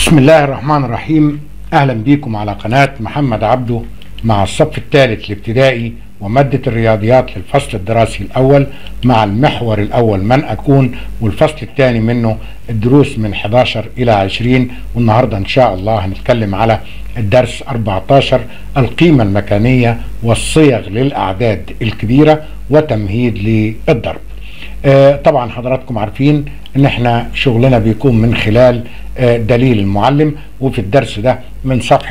بسم الله الرحمن الرحيم اهلا بيكم على قناة محمد عبده مع الصف الثالث الابتدائي ومادة الرياضيات للفصل الدراسي الاول مع المحور الاول من اكون والفصل الثاني منه الدروس من 11 الى 20 والنهاردة ان شاء الله هنتكلم على الدرس 14 القيمة المكانية والصيغ للاعداد الكبيرة وتمهيد للضرب آه، طبعا حضراتكم عارفين ان احنا شغلنا بيكون من خلال آه، دليل المعلم وفي الدرس ده من صفحة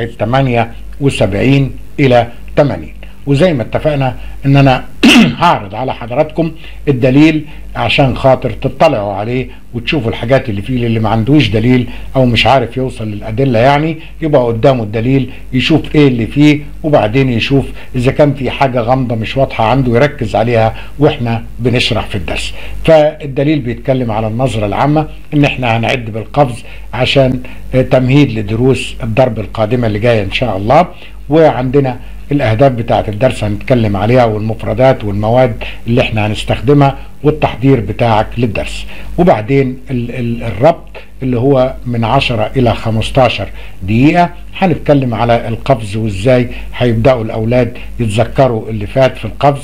78 الى 80 وزي ما اتفقنا ان انا هعرض على حضراتكم الدليل عشان خاطر تطلعوا عليه وتشوفوا الحاجات اللي فيه اللي ما عندوش دليل او مش عارف يوصل للادله يعني يبقى قدامه الدليل يشوف ايه اللي فيه وبعدين يشوف اذا كان في حاجه غامضه مش واضحه عنده يركز عليها واحنا بنشرح في الدرس فالدليل بيتكلم على النظره العامه ان احنا هنعد بالقفز عشان آه، تمهيد لدروس الضرب القادمه اللي جايه ان شاء الله وعندنا الاهداف بتاعه الدرس هنتكلم عليها والمفردات والمواد اللي احنا هنستخدمها والتحضير بتاعك للدرس وبعدين ال ال الربط اللي هو من 10 الى 15 دقيقة هنتكلم على القفز وازاي هيبدأوا الاولاد يتذكروا اللي فات في القفز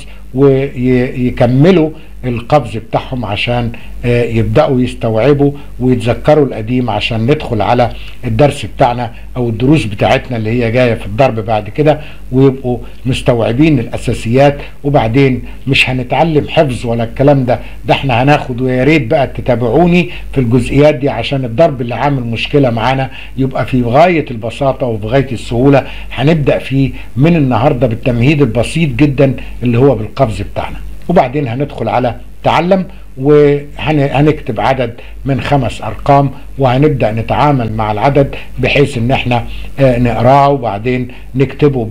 ويكملوا القفز بتاعهم عشان آه، يبدأوا يستوعبوا ويتذكروا القديم عشان ندخل على الدرس بتاعنا او الدروس بتاعتنا اللي هي جاية في الضرب بعد كده ويبقوا مستوعبين الاساسيات وبعدين مش هنتعلم حفظ ولا الكلام ده ده احنا هناخد ويا ريت بقى تتابعوني في الجزئيات دي عشان الضرب اللي عامل مشكلة معانا يبقى في غاية البساطة وفي غاية السهولة هنبدأ فيه من النهاردة بالتمهيد البسيط جدا اللي هو بالقفز بتاعنا وبعدين هندخل على تعلم وهنكتب عدد من خمس ارقام وهنبدا نتعامل مع العدد بحيث ان احنا آه، نقراه وبعدين نكتبه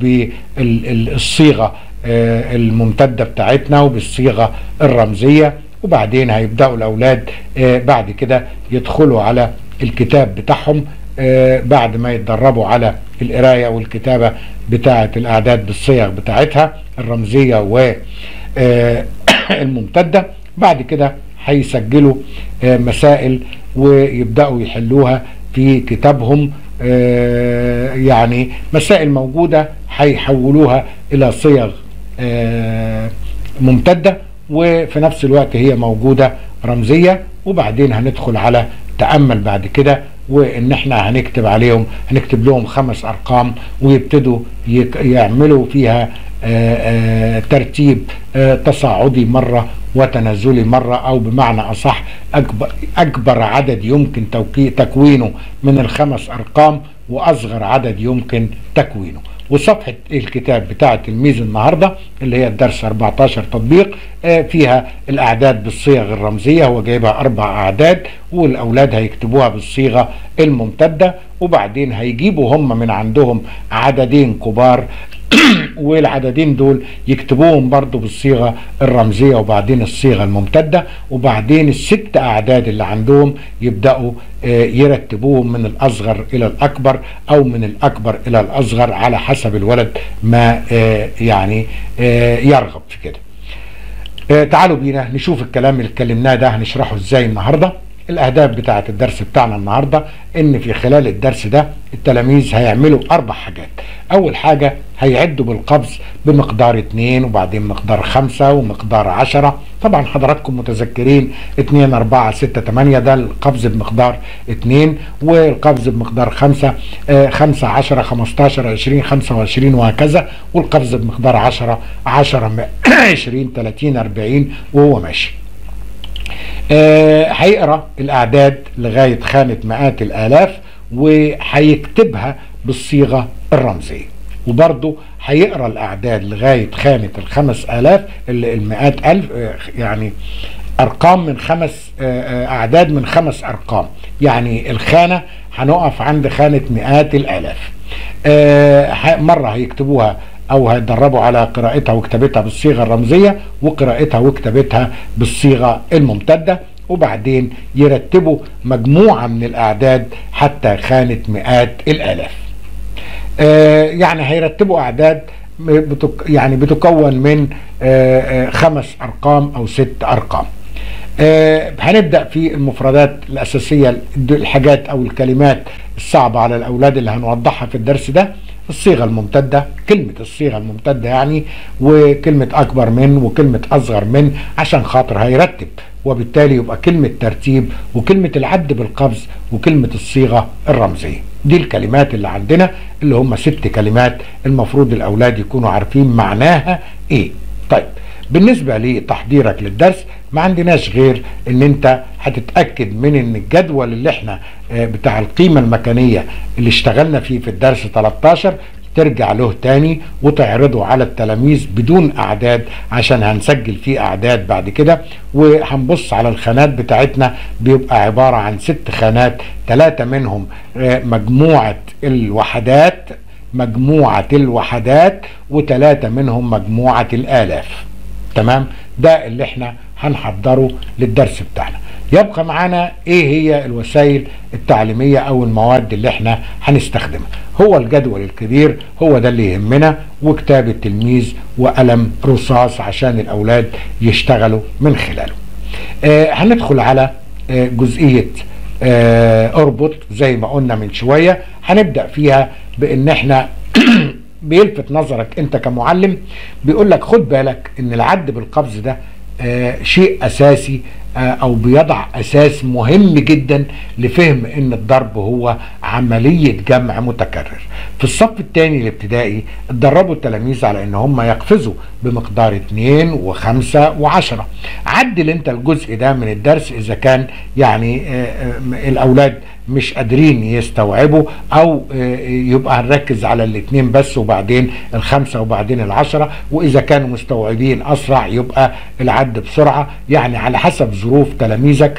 بالصيغه آه، الممتده بتاعتنا وبالصيغه الرمزيه وبعدين هيبداوا الاولاد آه، بعد كده يدخلوا على الكتاب بتاعهم آه، بعد ما يتدربوا على القرايه والكتابه بتاعه الاعداد بالصيغ بتاعتها الرمزيه و آه، الممتده بعد كده هيسجلوا آه، مسائل ويبداوا يحلوها في كتابهم آه، يعني مسائل موجوده هيحولوها الى صيغ آه، ممتده وفي نفس الوقت هي موجوده رمزيه وبعدين هندخل على تامل بعد كده وان احنا هنكتب عليهم هنكتب لهم خمس ارقام ويبتدوا يك- يعملوا فيها آه، آه، ترتيب آه، تصاعدي مره وتنازلي مرة أو بمعنى أصح أكبر, أكبر عدد يمكن توكي- تكوينه من الخمس أرقام وأصغر عدد يمكن تكوينه وصفحة الكتاب بتاع تلميذ النهاردة اللي هي الدرس 14 تطبيق آه، فيها الأعداد بالصيغ الرمزية هو جايبها أربع أعداد والأولاد هيكتبوها بالصيغة الممتدة وبعدين هيجيبوا هم من عندهم عددين كبار والعددين دول يكتبوهم برضو بالصيغة الرمزية وبعدين الصيغة الممتدة وبعدين الست أعداد اللي عندهم يبدأوا آه، يرتبوهم من الأصغر إلى الأكبر أو من الأكبر إلى الأصغر على حسب الولد ما آه، يعني آه، يرغب في كده آه، تعالوا بينا نشوف الكلام اللي اتكلمناه ده هنشرحه ازاي النهارده الاهداف بتاعه الدرس بتاعنا النهارده ان في خلال الدرس ده التلاميذ هيعملوا اربع حاجات اول حاجه هيعدوا بالقفز بمقدار اتنين وبعدين مقدار خمسة ومقدار عشرة طبعا حضراتكم متذكرين اتنين اربعة ستة تمانية ده القفز بمقدار اتنين والقفز بمقدار خمسة آه خمسة عشرة خمستاشر عشرين خمسة وعشرين وهكذا والقفز بمقدار عشرة عشرة عشرين تلاتين اربعين وهو ماشي آه، هيقرا الاعداد لغايه خانه مئات الالاف وهيكتبها بالصيغه الرمزيه وبرضه هيقرا الاعداد لغايه خانه الخمس الاف ال- المئات الف آه، يعني ارقام من خمس آه، آه، اعداد من خمس ارقام يعني الخانه هنقف عند خانه مئات الالاف آه، ح- مره هيكتبوها او هيتدربوا على قراءتها وكتابتها بالصيغه الرمزيه وقراءتها وكتابتها بالصيغه الممتده وبعدين يرتبوا مجموعه من الاعداد حتى خانه مئات الالاف. آه، يعني هيرتبوا اعداد بتك يعني بتكون من آه، آه، خمس ارقام او ست ارقام. آه هنبدا في المفردات الاساسيه الحاجات او الكلمات الصعبه على الاولاد اللي هنوضحها في الدرس ده الصيغه الممتده كلمه الصيغه الممتده يعني وكلمه اكبر من وكلمه اصغر من عشان خاطر هيرتب وبالتالي يبقى كلمه ترتيب وكلمه العد بالقفز وكلمه الصيغه الرمزيه دي الكلمات اللي عندنا اللي هم ست كلمات المفروض الاولاد يكونوا عارفين معناها ايه طيب بالنسبة لتحضيرك للدرس ما عندناش غير ان انت هتتأكد من ان الجدول اللي احنا بتاع القيمة المكانية اللي اشتغلنا فيه في الدرس 13 ترجع له تاني وتعرضه على التلاميذ بدون اعداد عشان هنسجل فيه اعداد بعد كده وهنبص على الخانات بتاعتنا بيبقى عبارة عن ست خانات ثلاثة منهم مجموعة الوحدات مجموعة الوحدات وثلاثة منهم مجموعة الآلاف تمام ده اللي احنا هنحضره للدرس بتاعنا يبقى معانا ايه هي الوسائل التعليمية او المواد اللي احنا هنستخدمها هو الجدول الكبير هو ده اللي يهمنا وكتاب التلميذ وقلم رصاص عشان الاولاد يشتغلوا من خلاله آه هندخل على آه جزئية آه اربط زي ما قلنا من شوية هنبدأ فيها بان احنا بيلفت نظرك انت كمعلم بيقول لك خد بالك ان العد بالقفز ده آه شيء اساسي آه او بيضع اساس مهم جدا لفهم ان الضرب هو عملية جمع متكرر في الصف الثاني الابتدائي اتدربوا التلاميذ على ان هم يقفزوا بمقدار 2 و5 و10 عدل انت الجزء ده من الدرس اذا كان يعني آه الاولاد مش قادرين يستوعبوا او يبقى هنركز على الاثنين بس وبعدين الخمسة وبعدين العشرة واذا كانوا مستوعبين اسرع يبقى العد بسرعة يعني على حسب ظروف تلاميذك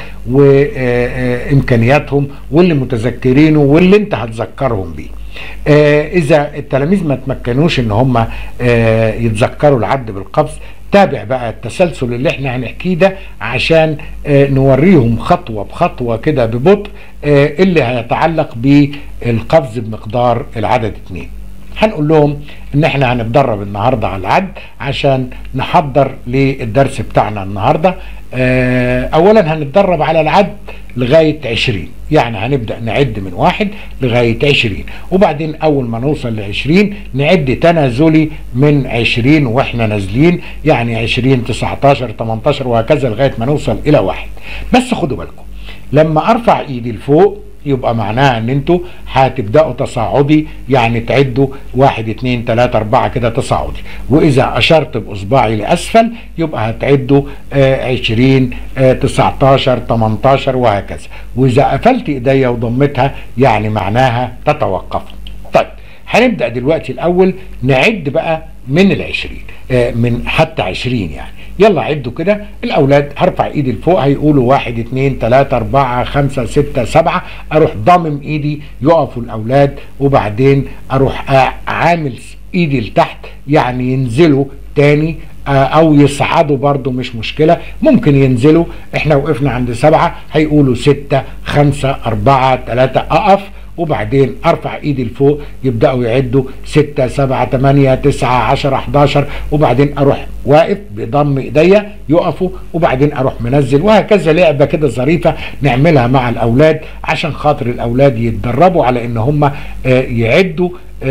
وامكانياتهم واللي متذكرينه واللي انت هتذكرهم بيه آه اذا التلاميذ ما تمكنوش ان هم آه يتذكروا العد بالقفز تابع بقى التسلسل اللي احنا هنحكيه ده عشان آه نوريهم خطوة بخطوة كده ببطء اللي هيتعلق بالقفز بمقدار العدد اتنين هنقول لهم ان احنا هنتدرب النهاردة على العد عشان نحضر للدرس بتاعنا النهاردة اولا هنتدرب على العد لغاية عشرين يعني هنبدأ نعد من واحد لغاية عشرين وبعدين أول ما نوصل لعشرين نعد تنازلي من عشرين وإحنا نازلين يعني عشرين تسعتاشر تمنتاشر وهكذا لغاية ما نوصل إلى واحد بس خدوا بالكم لما أرفع إيدي لفوق يبقى معناها ان انتوا هتبداوا تصاعدي يعني تعدوا واحد اتنين تلاتة اربعة كده تصاعدي واذا اشرت باصبعي لاسفل يبقى هتعدوا آه عشرين آه تسعتاشر تمنتاشر وهكذا واذا قفلت ايديا وضمتها يعني معناها تتوقف طيب هنبدا دلوقتي الاول نعد بقى من العشرين آه من حتى عشرين يعني يلا عدوا كده الاولاد هرفع ايدي لفوق هيقولوا واحد اتنين تلاتة اربعة خمسة ستة سبعة اروح ضامم ايدي يقفوا الاولاد وبعدين اروح عامل ايدي لتحت يعني ينزلوا تاني او يصعدوا برضو مش مشكلة ممكن ينزلوا احنا وقفنا عند سبعة هيقولوا ستة خمسة اربعة تلاتة اقف وبعدين ارفع ايدي لفوق يبداوا يعدوا 6 7 8 9 10 11 وبعدين اروح واقف بضم ايديا يقفوا وبعدين اروح منزل وهكذا لعبه كده ظريفه نعملها مع الاولاد عشان خاطر الاولاد يتدربوا على ان هم يعدوا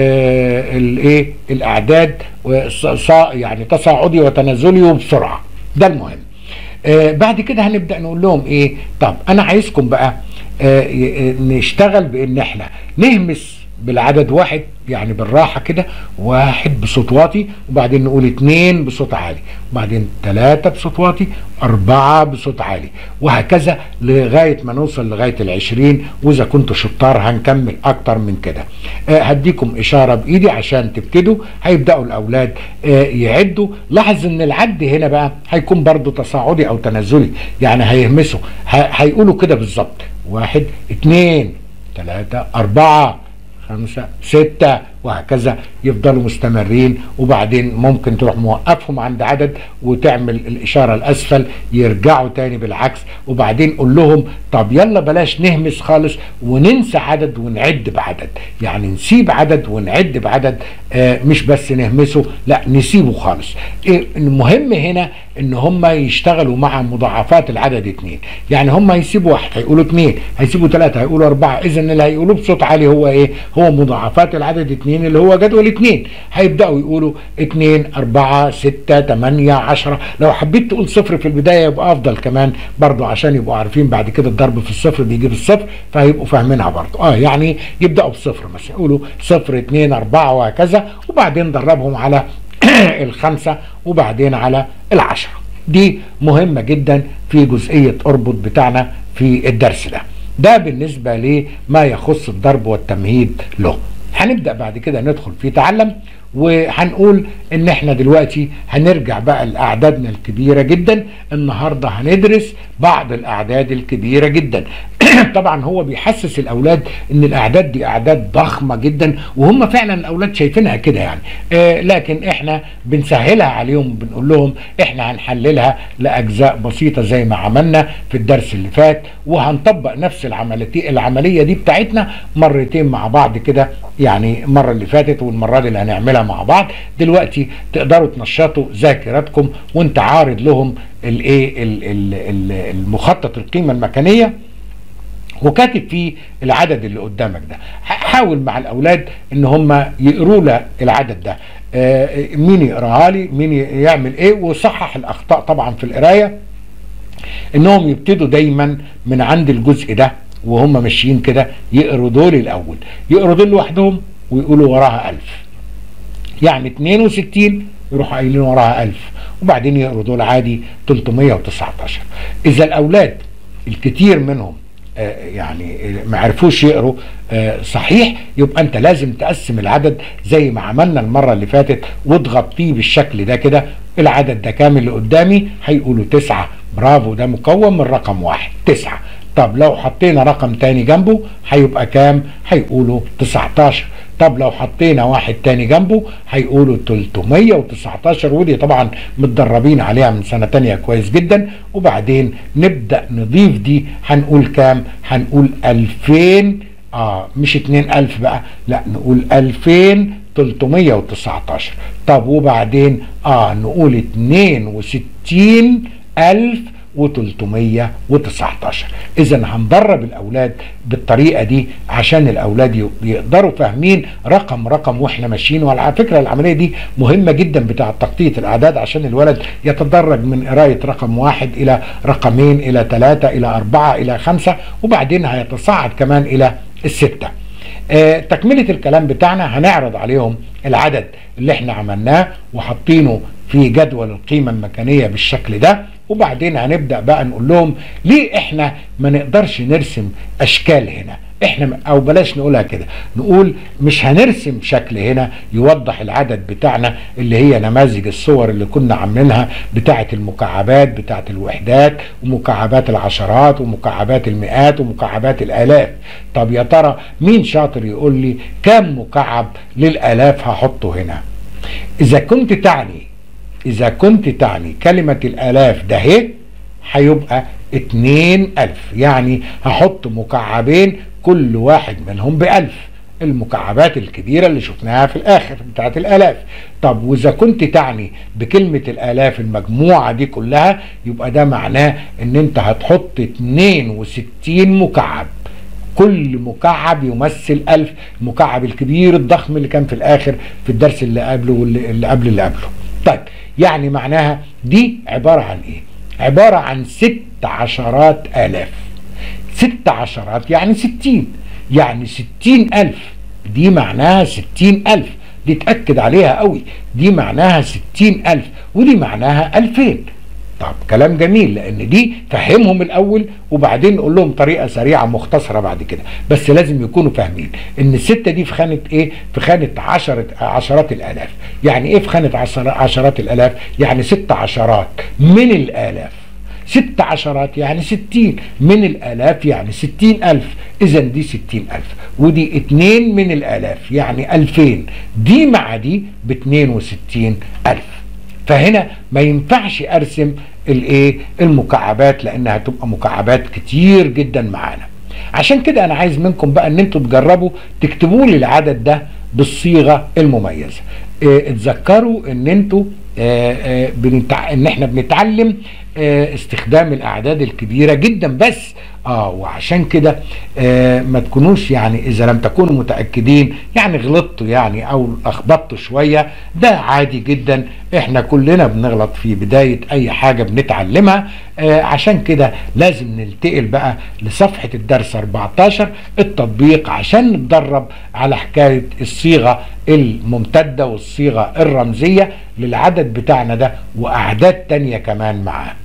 الايه الاعداد يعني تصاعدي وتنازلي وبسرعه ده المهم بعد كده هنبدا نقول لهم ايه طب انا عايزكم بقى آه نشتغل بان احنا نهمس بالعدد واحد يعني بالراحه كده واحد بصوت واطي وبعدين نقول اتنين بصوت عالي وبعدين تلاته بصوت واطي اربعه بصوت عالي وهكذا لغايه ما نوصل لغايه العشرين واذا كنتوا شطار هنكمل اكتر من كده آه هديكم اشاره بايدي عشان تبتدوا هيبداوا الاولاد آه يعدوا لاحظ ان العد هنا بقى هيكون برضو تصاعدي او تنازلي يعني هيهمسوا هيقولوا كده بالظبط واحد اتنين تلاتة أربعة خمسة ستة وهكذا يفضلوا مستمرين وبعدين ممكن تروح موقفهم عند عدد وتعمل الاشاره الاسفل يرجعوا تاني بالعكس وبعدين قول لهم طب يلا بلاش نهمس خالص وننسى عدد ونعد بعدد يعني نسيب عدد ونعد بعدد آه مش بس نهمسه لا نسيبه خالص إيه المهم هنا ان هم يشتغلوا مع مضاعفات العدد اتنين يعني هم هيسيبوا واحد هيقولوا اتنين هيسيبوا ثلاثة هيقولوا اربعة اذا اللي هيقولوه بصوت عالي هو ايه هو مضاعفات العدد اتنين اللي هو جدول اتنين هيبدأوا يقولوا اتنين اربعة ستة تمانية عشرة لو حبيت تقول صفر في البداية يبقى افضل كمان برضو عشان يبقوا عارفين بعد كده الضرب في الصفر بيجيب الصفر فهيبقوا فاهمينها برضو اه يعني يبدأوا بصفر مثلا يقولوا صفر اتنين اربعة وهكذا وبعدين دربهم على الخمسة وبعدين على العشرة دي مهمة جدا في جزئية اربط بتاعنا في الدرس ده ده بالنسبة لما يخص الضرب والتمهيد له هنبدأ بعد كده ندخل في تعلم وهنقول ان احنا دلوقتي هنرجع بقى لاعدادنا الكبيره جدا النهارده هندرس بعض الاعداد الكبيره جدا طبعا هو بيحسس الاولاد ان الاعداد دي اعداد ضخمه جدا وهم فعلا الاولاد شايفينها كده يعني آه لكن احنا بنسهلها عليهم بنقول لهم احنا هنحللها لاجزاء بسيطه زي ما عملنا في الدرس اللي فات وهنطبق نفس العمليه العمليه دي بتاعتنا مرتين مع بعض كده يعني المره اللي فاتت والمره دي اللي هنعملها مع بعض دلوقتي تقدروا تنشطوا ذاكرتكم وانت عارض لهم الايه المخطط القيمه المكانيه وكاتب فيه العدد اللي قدامك ده حاول مع الاولاد ان هم يقروا له العدد ده آه مين يقراها لي مين يعمل ايه وصحح الاخطاء طبعا في القرايه انهم يبتدوا دايما من عند الجزء ده وهم ماشيين كده يقروا دول الاول يقروا دول لوحدهم ويقولوا وراها ألف يعني 62 يروحوا قايلين وراها 1000 وبعدين يقروا دول عادي 319 اذا الاولاد الكتير منهم آه يعني ما عرفوش يقروا آه صحيح يبقى انت لازم تقسم العدد زي ما عملنا المره اللي فاتت واضغط فيه بالشكل ده كده العدد ده كامل اللي قدامي هيقولوا تسعة برافو ده مكون من رقم واحد تسعة طب لو حطينا رقم تاني جنبه هيبقى كام هيقولوا 19 طب لو حطينا واحد تاني جنبه هيقولوا 319 ودي طبعا متدربين عليها من سنة تانية كويس جدا وبعدين نبدأ نضيف دي هنقول كام هنقول 2000 اه مش 2000 بقى لا نقول 2319 طب وبعدين اه نقول 62000 و319 اذا هندرب الاولاد بالطريقه دي عشان الاولاد يقدروا فاهمين رقم رقم واحنا ماشيين وعلى فكره العمليه دي مهمه جدا بتاع تخطيط الاعداد عشان الولد يتدرج من قرايه رقم واحد الى رقمين الى ثلاثه الى اربعه الى خمسه وبعدين هيتصاعد كمان الى السته آه تكمله الكلام بتاعنا هنعرض عليهم العدد اللي احنا عملناه وحاطينه في جدول القيمه المكانيه بالشكل ده وبعدين هنبدا بقى نقول لهم ليه احنا ما نقدرش نرسم اشكال هنا احنا او بلاش نقولها كده نقول مش هنرسم شكل هنا يوضح العدد بتاعنا اللي هي نماذج الصور اللي كنا عاملينها بتاعه المكعبات بتاعه الوحدات ومكعبات العشرات ومكعبات المئات ومكعبات الالاف طب يا ترى مين شاطر يقول لي كم مكعب للالاف هحطه هنا اذا كنت تعني إذا كنت تعني كلمة الآلاف ده هي هيبقى اتنين ألف يعني هحط مكعبين كل واحد منهم بألف المكعبات الكبيرة اللي شفناها في الآخر بتاعت الآلاف طب وإذا كنت تعني بكلمة الآلاف المجموعة دي كلها يبقى ده معناه إن أنت هتحط 62 مكعب كل مكعب يمثل ألف المكعب الكبير الضخم اللي كان في الآخر في الدرس اللي قبله واللي قبل اللي قبله طيب يعني معناها دي عبارة عن ايه عبارة عن ست عشرات آلاف ست عشرات يعني ستين يعني ستين ألف دي معناها ستين ألف دي تأكد عليها قوي دي معناها ستين ألف ودي معناها ألفين طب كلام جميل لان دي فهمهم الاول وبعدين نقول لهم طريقه سريعه مختصره بعد كده بس لازم يكونوا فاهمين ان السته دي في خانه ايه في خانه عشرة عشرات الالاف يعني ايه في خانه عشر عشرات الالاف يعني ست عشرات من الالاف ست عشرات يعني ستين من الآلاف يعني ستين ألف إذا دي ستين ألف ودي اتنين من الآلاف يعني ألفين دي مع دي باتنين وستين ألف فهنا ما ينفعش أرسم الايه المكعبات لأنها تبقى مكعبات كتير جدا معانا عشان كده أنا عايز منكم بقى أن انتوا تجربوا تكتبوا لي العدد ده بالصيغة المميزة اه اتذكروا ان انتوا اه اه بنتع... ان احنا بنتعلم اه استخدام الاعداد الكبيرة جدا بس اه وعشان كده آه ما تكونوش يعني اذا لم تكونوا متاكدين يعني غلطتوا يعني او اخبطتوا شويه ده عادي جدا احنا كلنا بنغلط في بدايه اي حاجه بنتعلمها آه عشان كده لازم ننتقل بقى لصفحه الدرس 14 التطبيق عشان نتدرب على حكايه الصيغه الممتده والصيغه الرمزيه للعدد بتاعنا ده واعداد تانية كمان معاه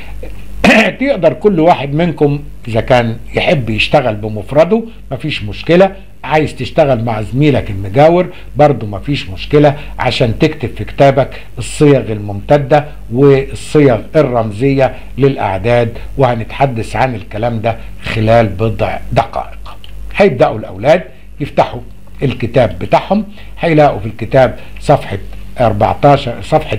تقدر كل واحد منكم اذا كان يحب يشتغل بمفرده مفيش مشكلة عايز تشتغل مع زميلك المجاور برضو مفيش مشكلة عشان تكتب في كتابك الصيغ الممتدة والصيغ الرمزية للأعداد وهنتحدث عن الكلام ده خلال بضع دقائق هيبدأوا الأولاد يفتحوا الكتاب بتاعهم هيلاقوا في الكتاب صفحة 14 صفحة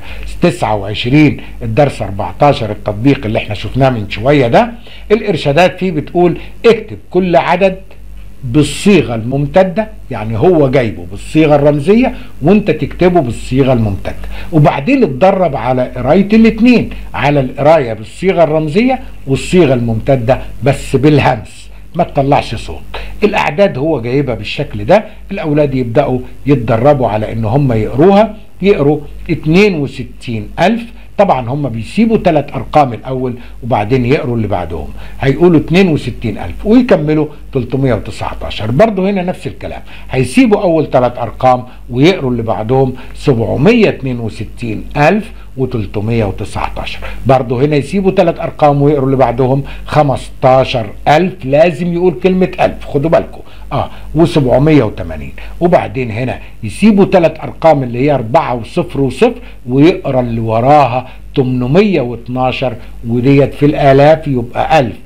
29 الدرس 14 التطبيق اللي احنا شفناه من شوية ده الارشادات فيه بتقول اكتب كل عدد بالصيغة الممتدة يعني هو جايبه بالصيغة الرمزية وانت تكتبه بالصيغة الممتدة وبعدين اتدرب على قراية الاتنين على القراية بالصيغة الرمزية والصيغة الممتدة بس بالهمس ما تطلعش صوت الاعداد هو جايبها بالشكل ده الاولاد يبداوا يتدربوا على ان هم يقروها يقروا 62000 طبعا هم بيسيبوا ثلاث ارقام الاول وبعدين يقروا اللي بعدهم هيقولوا 62000 ويكملوا 319 برضه هنا نفس الكلام هيسيبوا اول ثلاث ارقام ويقروا اللي بعدهم 762000 و319 برضه هنا يسيبوا ثلاث ارقام ويقروا اللي بعدهم 15000 لازم يقول كلمه 1000 خدوا بالكم اه و780 وبعدين هنا يسيبوا ثلاث ارقام اللي هي 4 و0 و0 ويقرا اللي وراها 812 وديت في الالاف يبقى 1000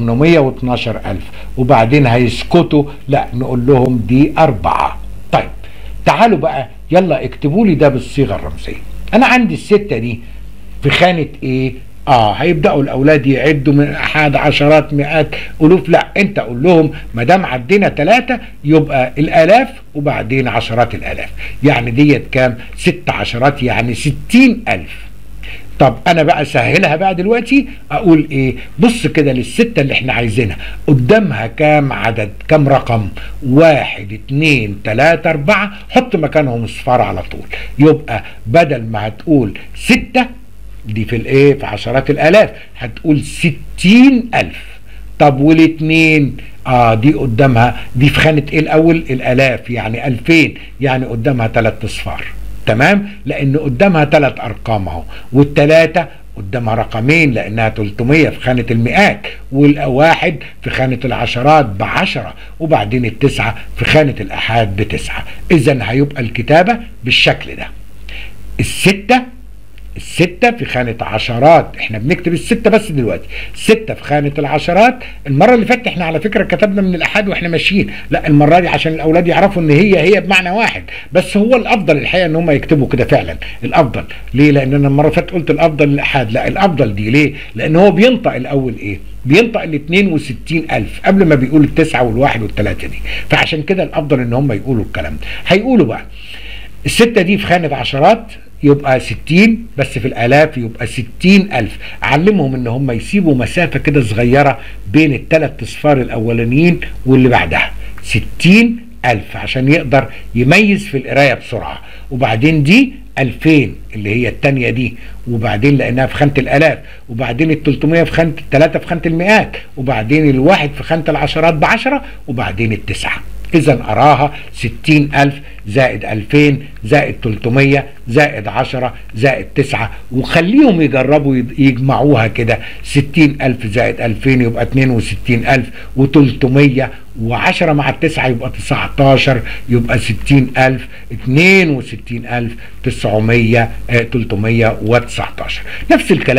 812000 وبعدين هيسكتوا لا نقول لهم دي أربعة طيب تعالوا بقى يلا اكتبوا لي ده بالصيغة الرمزية أنا عندي الستة دي في خانة إيه؟ اه هيبداوا الاولاد يعدوا من احد عشرات مئات الوف لا انت قول لهم ما دام عدينا ثلاثه يبقى الالاف وبعدين عشرات الالاف يعني ديت كام ست عشرات يعني ستين الف طب انا بقى اسهلها بقى دلوقتي اقول ايه بص كده للستة اللي احنا عايزينها قدامها كام عدد كام رقم واحد اتنين تلاتة اربعة حط مكانهم اصفار على طول يبقى بدل ما هتقول ستة دي في الايه في عشرات الالاف هتقول ستين الف طب والاتنين اه دي قدامها دي في خانة ايه الاول الالاف يعني الفين يعني قدامها تلات اصفار تمام لان قدامها ثلاث ارقام اهو والثلاثه قدامها رقمين لانها 300 في خانه المئات والواحد في خانه العشرات بعشرة وبعدين التسعه في خانه الاحاد بتسعه اذا هيبقى الكتابه بالشكل ده السته الستة في خانة عشرات احنا بنكتب الستة بس دلوقتي ستة في خانة العشرات المرة اللي فاتت احنا على فكرة كتبنا من الأحد واحنا ماشيين لا المرة دي عشان الأولاد يعرفوا ان هي هي بمعنى واحد بس هو الأفضل الحقيقة ان هم يكتبوا كده فعلا الأفضل ليه لأن أنا المرة اللي فاتت قلت الأفضل الأحد لا الأفضل دي ليه لأن هو بينطق الأول ايه بينطق ال 62 ألف قبل ما بيقول التسعة والواحد والثلاثة دي فعشان كده الأفضل ان هم يقولوا الكلام ده هيقولوا بقى الستة دي في خانة عشرات يبقى 60 بس في الالاف يبقى 60 الف علمهم ان هم يسيبوا مسافه كده صغيره بين الثلاث اصفار الاولانيين واللي بعدها 60 الف عشان يقدر يميز في القرايه بسرعه وبعدين دي 2000 اللي هي الثانيه دي وبعدين لانها في خانه الالاف وبعدين ال 300 في خانه الثلاثه في خانه المئات وبعدين الواحد في خانه العشرات بعشره وبعدين التسعه إذا أراها ستين ألف زائد ألفين زائد تلتمية زائد عشرة زائد تسعة وخليهم يجربوا يجمعوها كده ستين ألف زائد ألفين يبقى اتنين وستين ألف وتلتمية وعشرة مع التسعة يبقى تسعتاشر يبقى ستين ألف اتنين وستين ألف تسعمية تلتمية وتسعتاشر نفس الكلام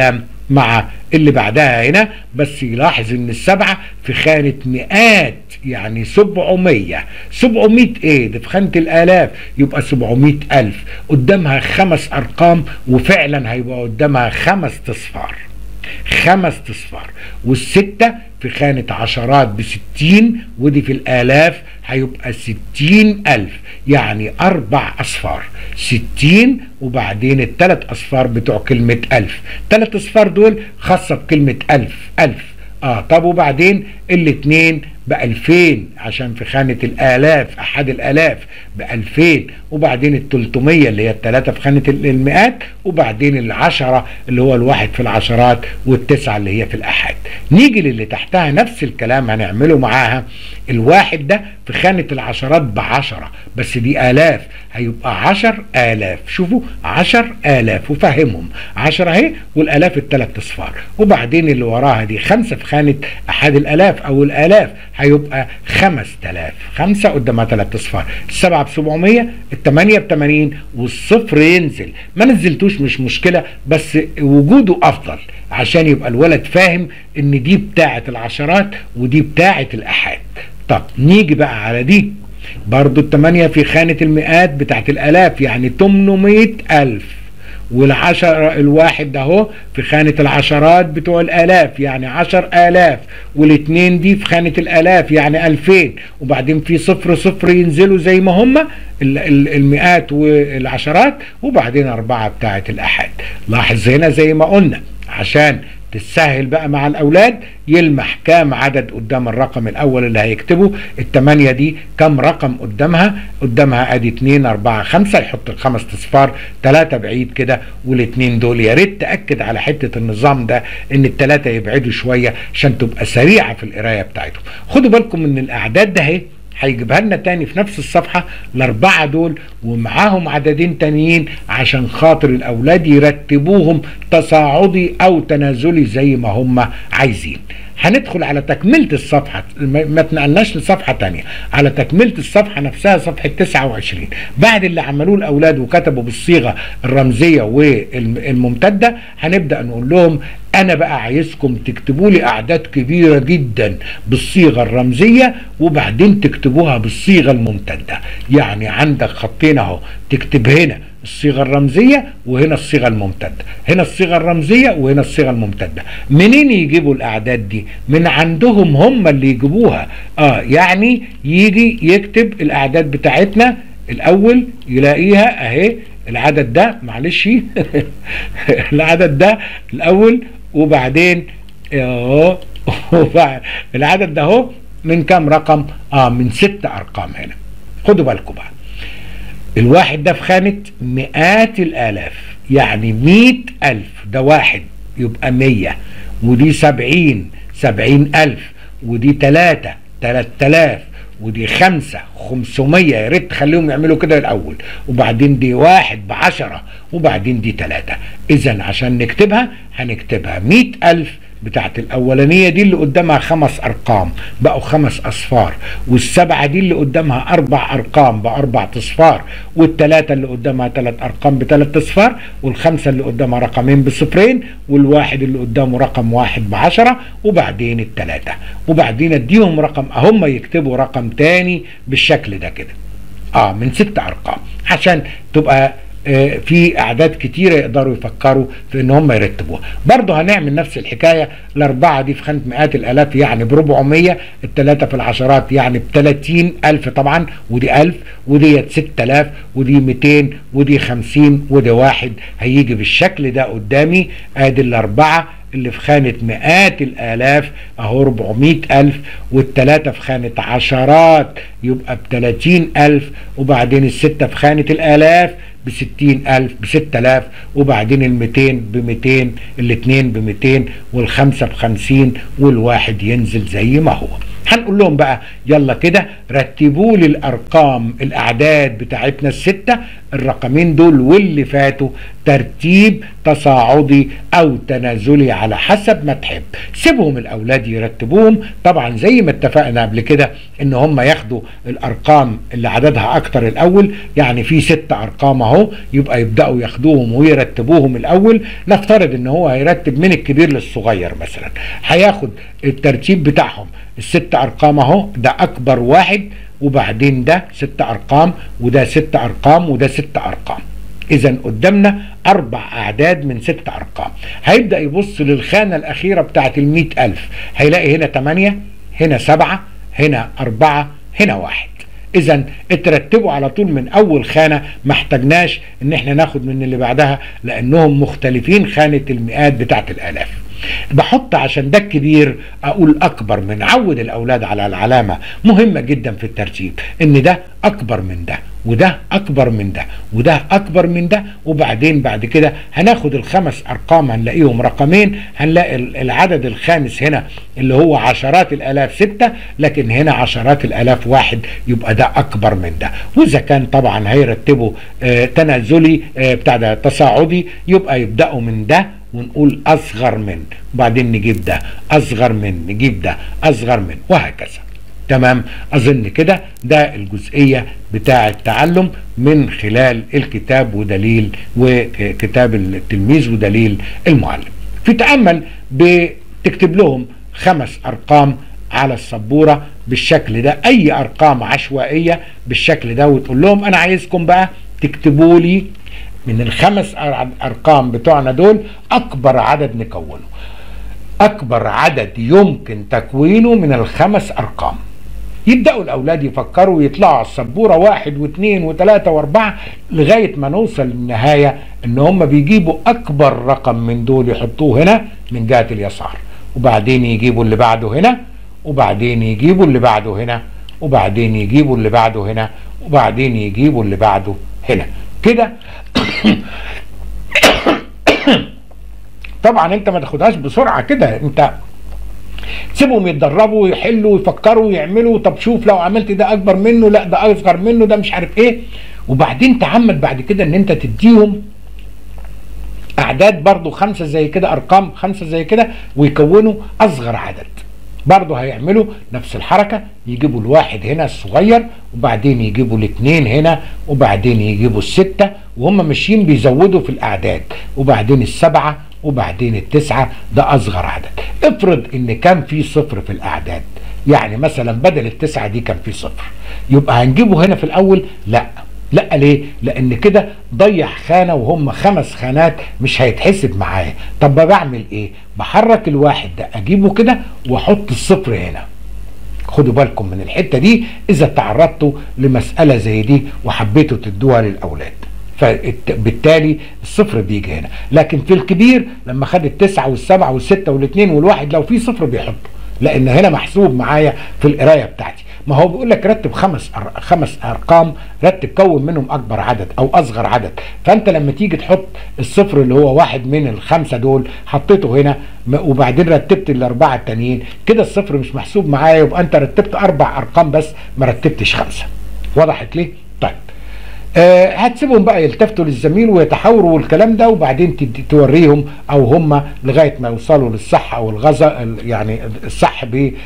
مع اللي بعدها هنا بس يلاحظ ان السبعة في خانة مئات يعني سبعمية سبعمية ايه ده في خانة الالاف يبقى سبعمية الف قدامها خمس ارقام وفعلا هيبقى قدامها خمس تصفار خمس تصفار والستة في خانة عشرات بستين ودي في الآلاف هيبقى ستين ألف يعني أربع أصفار ستين وبعدين التلات أصفار بتوع كلمة ألف تلات أصفار دول خاصة بكلمة ألف ألف اه طب وبعدين الاتنين بألفين عشان في خانة الآلاف أحد الآلاف بألفين وبعدين التلتمية اللي هي التلاتة في خانة المئات وبعدين العشرة اللي هو الواحد في العشرات والتسعة اللي هي في الأحد نيجي للي تحتها نفس الكلام هنعمله معاها الواحد ده في خانة العشرات بعشرة بس دي آلاف هيبقى عشر آلاف شوفوا عشر آلاف وفهمهم عشرة اهي والآلاف التلات أصفار وبعدين اللي وراها دي خمسة في خانة أحد الآلاف أو الآلاف هيبقى خمس تلاف خمسة قدامها تلات أصفار السبعة بسبعمية التمانية بتمانين والصفر ينزل ما نزلتوش مش مشكلة بس وجوده أفضل عشان يبقى الولد فاهم ان دي بتاعة العشرات ودي بتاعة الأحاد طب نيجي بقى على دي برضو التمانية في خانة المئات بتاعت الألاف يعني تمنمية ألف والعشر الواحد ده هو في خانة العشرات بتوع الآلاف يعني عشر آلاف والاتنين دي في خانة الآلاف يعني ألفين وبعدين في صفر صفر ينزلوا زي ما هما المئات والعشرات وبعدين أربعة بتاعت الأحد لاحظ هنا زي ما قلنا عشان تسهل بقى مع الاولاد يلمح كام عدد قدام الرقم الاول اللي هيكتبه التمانية دي كم رقم قدامها قدامها ادي اتنين اربعة خمسة يحط الخمس اصفار تلاتة بعيد كده والاتنين دول يا ريت تاكد على حتة النظام ده ان التلاتة يبعدوا شوية عشان تبقى سريعة في القراية بتاعتهم خدوا بالكم ان الاعداد ده اهي هيجيبها لنا تاني في نفس الصفحة الأربعة دول ومعاهم عددين تانيين عشان خاطر الأولاد يرتبوهم تصاعدي أو تنازلي زي ما هم عايزين هندخل على تكملة الصفحة ما تنقلناش لصفحة تانية على تكملة الصفحة نفسها صفحة 29 بعد اللي عملوه الأولاد وكتبوا بالصيغة الرمزية والممتدة هنبدأ نقول لهم أنا بقى عايزكم تكتبوا لي أعداد كبيرة جدا بالصيغة الرمزية وبعدين تكتبوها بالصيغة الممتدة يعني عندك خطين أهو تكتب هنا الصيغة الرمزية وهنا الصيغة الممتدة هنا الصيغة الرمزية وهنا الصيغة الممتدة منين يجيبوا الأعداد دي من عندهم هم اللي يجيبوها آه يعني يجي يكتب الأعداد بتاعتنا الأول يلاقيها أهي العدد ده معلش العدد ده الأول وبعدين اهو العدد ده اهو من كام رقم اه من ست ارقام هنا خدوا بالكم بقى الواحد ده في خانة مئات الآلاف يعني مئة ألف ده واحد يبقى مية ودي سبعين سبعين ألف ودي تلاتة تلات تلاف ودي خمسة خمسمية يا ريت تخليهم يعملوا كده الأول وبعدين دي واحد بعشرة وبعدين دي تلاتة إذا عشان نكتبها هنكتبها مئة ألف بتاعت الأولانية دي اللي قدامها خمس أرقام بقوا خمس أصفار والسبعة دي اللي قدامها أربع أرقام بأربع أصفار والتلاتة اللي قدامها تلات أرقام بتلات أصفار والخمسة اللي قدامها رقمين بصفرين والواحد اللي قدامه رقم واحد بعشرة وبعدين التلاتة وبعدين اديهم رقم هم يكتبوا رقم تاني بالشكل ده كده اه من ست أرقام عشان تبقى في اعداد كتيره يقدروا يفكروا في ان هم يرتبوها برضه هنعمل نفس الحكايه الاربعه دي في خانه مئات الالاف يعني ب 400 الثلاثه في العشرات يعني ب 30 الف طبعا ودي 1000 وديت 6000 ودي 200 ودي 50 ودي واحد هيجي بالشكل ده قدامي ادي الاربعه اللي في خانة مئات الآلاف أهو 400 ألف والتلاتة في خانة عشرات يبقى بتلاتين ألف وبعدين الستة في خانة الآلاف بستين ألف بستة آلاف وبعدين الميتين بميتين الاتنين بميتين والخمسة بخمسين والواحد ينزل زي ما هو هنقول لهم بقى يلا كده رتبوا لي الارقام الاعداد بتاعتنا السته الرقمين دول واللي فاتوا ترتيب تصاعدي او تنازلي على حسب ما تحب سيبهم الاولاد يرتبوهم طبعا زي ما اتفقنا قبل كده ان هم ياخدوا الارقام اللي عددها اكتر الاول يعني في ست ارقام اهو يبقى يبداوا ياخدوهم ويرتبوهم الاول نفترض ان هو هيرتب من الكبير للصغير مثلا هياخد الترتيب بتاعهم الست ارقام اهو ده اكبر واحد وبعدين ده ست ارقام وده ست ارقام وده ست ارقام اذا قدامنا اربع اعداد من ست ارقام هيبدا يبص للخانه الاخيره بتاعت المئة الف هيلاقي هنا تمانية هنا سبعة هنا اربعة هنا واحد اذا اترتبوا على طول من اول خانه ما احتاجناش ان احنا ناخد من اللي بعدها لانهم مختلفين خانه المئات بتاعت الالاف بحط عشان ده الكبير اقول اكبر من عود الاولاد على العلامه مهمه جدا في الترتيب ان ده اكبر من ده وده اكبر من ده وده اكبر من ده وبعدين بعد كده هناخد الخمس ارقام هنلاقيهم رقمين هنلاقي العدد الخامس هنا اللي هو عشرات الالاف ستة لكن هنا عشرات الالاف واحد يبقى ده اكبر من ده واذا كان طبعا هيرتبوا آه تنازلي آه بتاع ده تصاعدي يبقى يبداوا من ده ونقول اصغر من وبعدين نجيب ده اصغر من نجيب ده اصغر من وهكذا تمام اظن كده ده الجزئيه بتاع التعلم من خلال الكتاب ودليل وكتاب التلميذ ودليل المعلم في تامل بتكتب لهم خمس ارقام على السبوره بالشكل ده اي ارقام عشوائيه بالشكل ده وتقول لهم انا عايزكم بقى تكتبوا لي من الخمس ارقام بتوعنا دول اكبر عدد نكونه اكبر عدد يمكن تكوينه من الخمس ارقام يبداوا الاولاد يفكروا ويطلعوا على السبوره واحد واثنين وثلاثه واربعه لغايه ما نوصل للنهايه ان هم بيجيبوا اكبر رقم من دول يحطوه هنا من جهه اليسار وبعدين يجيبوا اللي بعده هنا وبعدين يجيبوا اللي بعده هنا وبعدين يجيبوا اللي بعده هنا وبعدين يجيبوا اللي بعده هنا كده طبعا انت ما تاخدهاش بسرعه كده انت سيبهم يتدربوا ويحلوا ويفكروا ويعملوا طب شوف لو عملت ده اكبر منه لا ده اصغر منه ده مش عارف ايه وبعدين تعمد بعد كده ان انت تديهم اعداد برضو خمسه زي كده ارقام خمسه زي كده ويكونوا اصغر عدد برضه هيعملوا نفس الحركة يجيبوا الواحد هنا الصغير وبعدين يجيبوا الاثنين هنا وبعدين يجيبوا الستة وهم ماشيين بيزودوا في الأعداد وبعدين السبعة وبعدين التسعة ده أصغر عدد افرض إن كان في صفر في الأعداد يعني مثلا بدل التسعة دي كان في صفر يبقى هنجيبه هنا في الأول لا لا ليه لان كده ضيع خانه وهم خمس خانات مش هيتحسب معايا طب بعمل ايه بحرك الواحد ده اجيبه كده واحط الصفر هنا خدوا بالكم من الحته دي اذا تعرضتوا لمساله زي دي وحبيتوا تدوها للاولاد فبالتالي الصفر بيجي هنا لكن في الكبير لما خد التسعة والسبعة والستة والاثنين والواحد لو في صفر بيحطه لان هنا محسوب معايا في القرايه بتاعتي ما هو بيقول لك رتب خمس أر... خمس ارقام رتب كون منهم اكبر عدد او اصغر عدد فانت لما تيجي تحط الصفر اللي هو واحد من الخمسه دول حطيته هنا وبعدين رتبت الاربعه التانيين كده الصفر مش محسوب معايا يبقى انت رتبت اربع ارقام بس ما رتبتش خمسه وضحت ليه؟ طيب آه هتسيبهم بقى يلتفتوا للزميل ويتحاوروا والكلام ده وبعدين توريهم او هم لغايه ما يوصلوا للصح او الغزا يعني الصح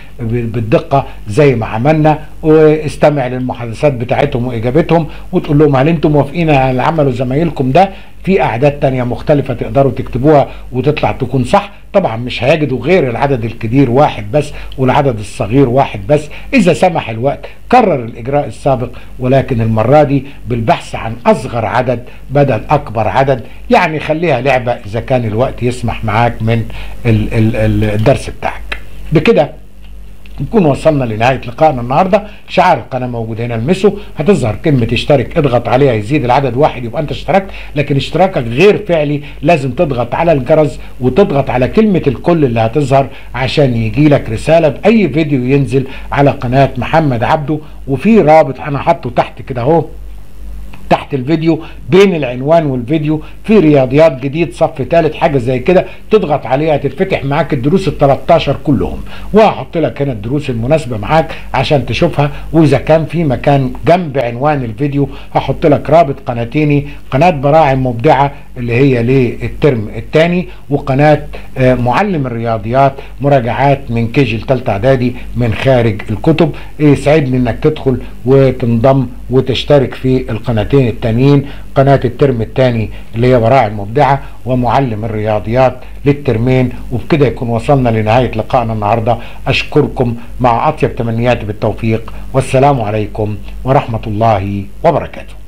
بالدقه زي ما عملنا واستمع للمحادثات بتاعتهم واجابتهم وتقول لهم هل انتم موافقين على اللي عمله زمايلكم ده في اعداد تانية مختلفة تقدروا تكتبوها وتطلع تكون صح طبعا مش هيجدوا غير العدد الكبير واحد بس والعدد الصغير واحد بس اذا سمح الوقت كرر الاجراء السابق ولكن المرة دي بالبحث عن اصغر عدد بدل اكبر عدد يعني خليها لعبة اذا كان الوقت يسمح معاك من الدرس بتاعك بكده نكون وصلنا لنهايه لقائنا النهارده شعار القناه موجود هنا المسه هتظهر كلمه اشترك اضغط عليها يزيد العدد واحد يبقى انت اشتركت لكن اشتراكك غير فعلي لازم تضغط على الجرس وتضغط على كلمه الكل اللي هتظهر عشان يجي لك رساله باي فيديو ينزل على قناه محمد عبده وفي رابط انا حاطه تحت كده اهو تحت الفيديو بين العنوان والفيديو في رياضيات جديد صف ثالث حاجه زي كده تضغط عليها تتفتح معاك الدروس ال 13 كلهم وهحط لك هنا الدروس المناسبه معاك عشان تشوفها واذا كان في مكان جنب عنوان الفيديو هحط لك رابط قناتيني قناه براعم مبدعه اللي هي للترم الثاني وقناه معلم الرياضيات مراجعات من كيجي لثالثه اعدادي من خارج الكتب يسعدني انك تدخل وتنضم وتشترك في القناتين التانيين قناة الترم الثاني اللي هي براعي المبدعة ومعلم الرياضيات للترمين وبكده يكون وصلنا لنهاية لقائنا النهاردة أشكركم مع أطيب تمنياتي بالتوفيق والسلام عليكم ورحمة الله وبركاته